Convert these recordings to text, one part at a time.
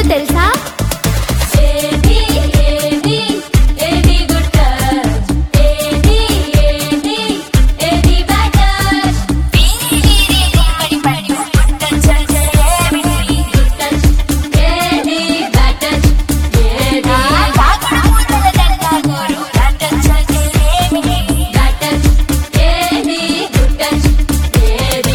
తెలుసా ఏది ఏది ఏది గుడ్ టచ్ ఏది ఏది ఏది బ్యాడ్ టచ్ పీరి గుమ్మడి పడి గుడ్ టచ్ ఏమిటి గుడ్ టచ్ ఏది బ్యాడ్ టచ్ ఏది కాకుడు పూతల జడగా కోరు బ్యాడ్ టచ్ ఏమిటి బ్యాడ్ టచ్ ఏది గుడ్ టచ్ ఏది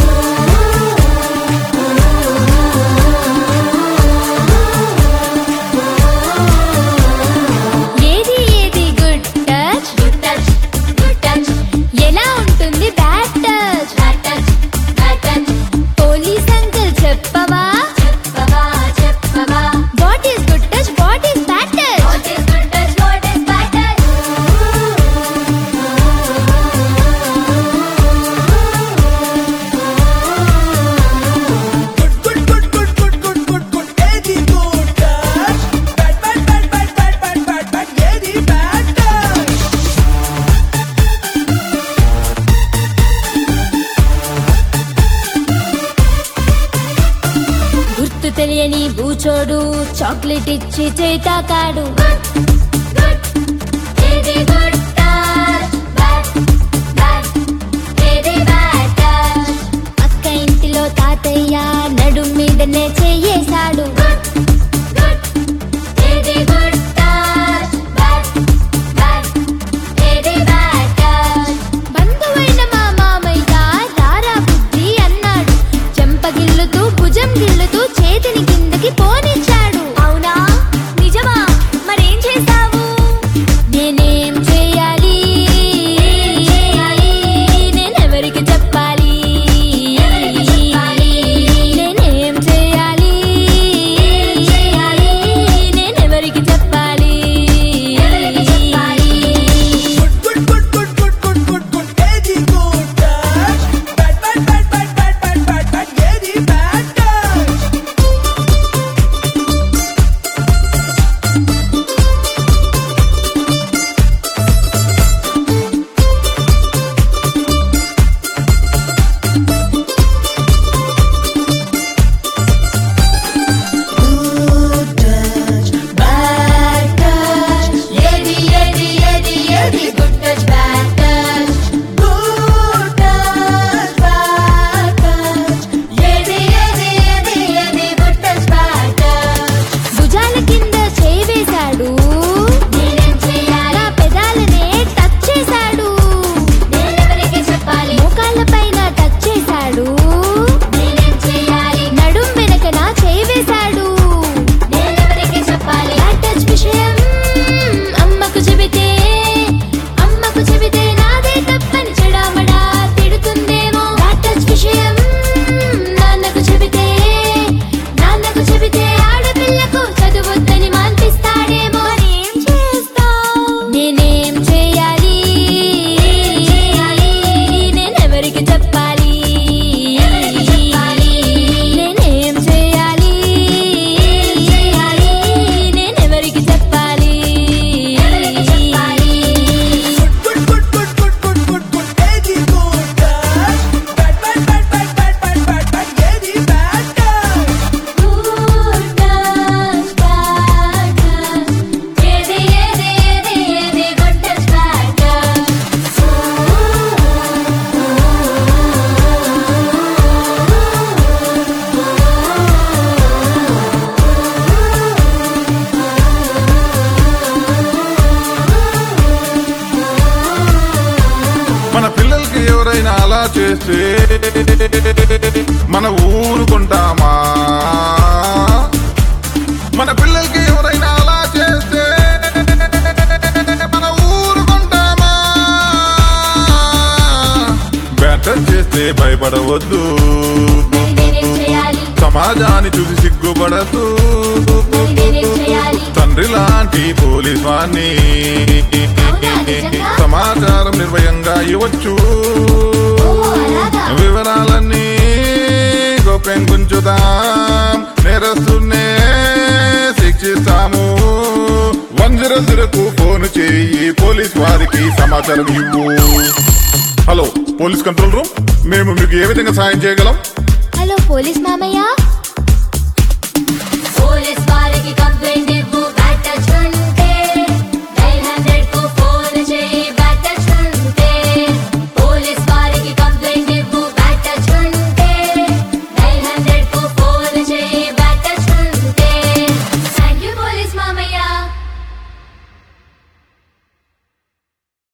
ఏది ఏది good touch good touch good touch ఎలా ఉంటుంది bad touch bad touch bad touch police uncle చెప్పవా చెప్పవా చెప్పవా what is good touch what is bad touch What is good touch? What is bad touch? Good, good, good, good, good, good, good, good. Eddie good touch. Bad, bad, bad, bad, bad, bad, bad, bad. Eddie bad touch. గుర్తు తెలియని బూచోడు chocolate ఇచ్చి చేతాకాడు ఏది good touch? Bad, bad. ఏది bad touch? అక్క ఇంటిలో తాతయ్య నడుం మీదనే చెయ్యేశాడు Good. ఏది good touch? Bad, bad. ఏది bad touch? బంధువైన మా మామయ్య రారా బుద్ధి అన్నాడు చెంపగిల్లుతూ భుజం గిల్లుతూ చేతిని కిందకి పోనిచ్చాడు అవునా నిజమా మరేం చేసావు నేనేం చేయాలి నేనెవరికి చెప్పాలి ఎవరికి చెప్పాలి? నేనేం చేయాలి నేనెవరికి చెప్పాలి ఎవరికి చెప్పాలి Good, good, good, good, good, good, good, good. Eddie good touch. Bad, bad, bad, bad, bad, bad, bad, bad. Eddie bad touch. Good touch. Bad touch. ఏది ఏది ఏది ఏది good touch bad touch Good touch. Bad touch. ఏది ఏది ఏది ఏది good touch bad touch భుజాల కింద చేయి వేశాడు నేనేం చేయాలి నా పెదాలనే టచ్ చేశాడు నేనెవరికి చెప్పాలి మోకాళ్ళ పైన టచ్ చేశాడు నేనేం చేయాలి నడుం వెనక నా చేయి వేశాడు నేనెవరికి చెప్పాలి బ్యాడ్ టచ్ విషయం అమ్మకు చెబితే అమ్మకు చెబితే నాదే తప్పని చెడామడా తిడుతుందేమో బ్యాడ్ టచ్ విషయం నాన్నకు చెబితే నాన్నకు చెబితే ఆడపిల్లకు చదువొద్దని మాన్పిస్తాడేమో ఏం చేస్తావు నేనేం చేయాలి నేనెవరికి చెప్పాలి ఎవరికి చెప్పాలి? నేనేం చేయాలి నేనెవరికి చెప్పాలి ఎవరికి చెప్పాలి Good, good, good, good, good, good, good, good. Eddie good touch. Bad, bad, bad, bad, bad, bad, bad, bad. Eddie bad touch. Good touch bad touch ఏది ఏది ఏది ఏది గుడ్ టచ్ బ్యాడ్ టచ్ మన పిల్లలకి ఎవరైనా అలా చేస్తే మన ఊరుకుంటామా మన పిల్లలకి ఎవరైనా అలా చేస్తే మన ఊరుకుంటామా బ్యాటర్ చేస్తే భయపడవద్దు మరి నేనేం చేయాలి సమాజాన్ని చూసి సిగ్గుపడద్దు మరి నేనేం చేయాలి తండ్రి లాంటి పోలీస్ వాణ్ణి అవునా, నిజంగా? సమాచారం నిర్భయంగా ఇవ్వచ్చు ఓ అలాగా వివరాలన్నీ గోప్యం గుంచుదాం నేరస్తున్నే శిక్షిస్తాము వన్ జీరో జీరోకు ఫోన్ చేయి పోలీస్ వారికి సమాచారం ఇవ్వు హలో పోలీస్ కంట్రోల్ రూమ్ మేము మీకు ఏ విధంగా సాయం చేయగలం హలో పోలీస్ మామయ్య పోలీస్ కి కంప్లైంట్